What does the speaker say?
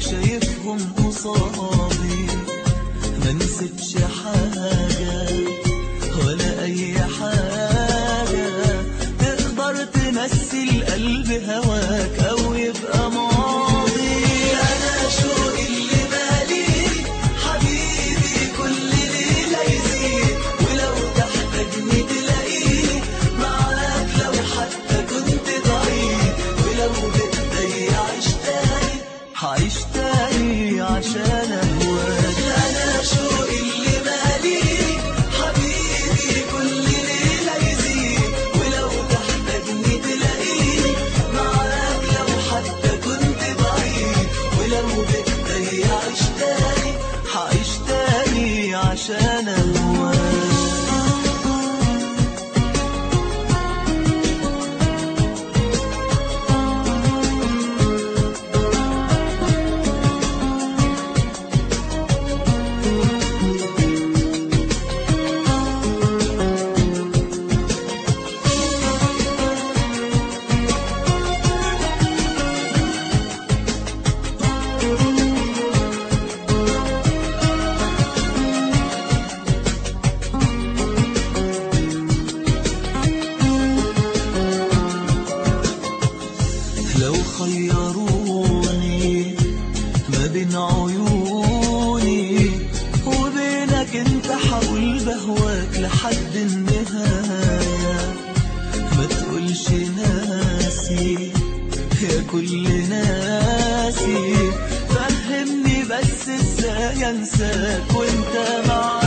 شايفهم قصادي ما نسيبش حاجة ولا أي حاجة تقدر تمثل قلب هواك أو يبقى ماضي أنا شوقي اللي بالي حبيبي كل ليلة يزيد ولو تحتاجني تلاقيني معاك لو حتى كنت ضعيف ولو بدي أعيش تاني هعيش تاني عشان أهواك أنا شوقي اللي بالي حبيبي كل ليلة يزيد ولو تحتاجني تلاقيني معاك لو حتى كنت ضعيف ولو بدي أعيش تاني هعيش تاني عشان أهواك لو خيروني ما بين عيوني وبينك انت حقول بهواك لحد النهاية ما تقولش ناسي يا كل ناسي فهمني بس ازاي انساك وانت معايا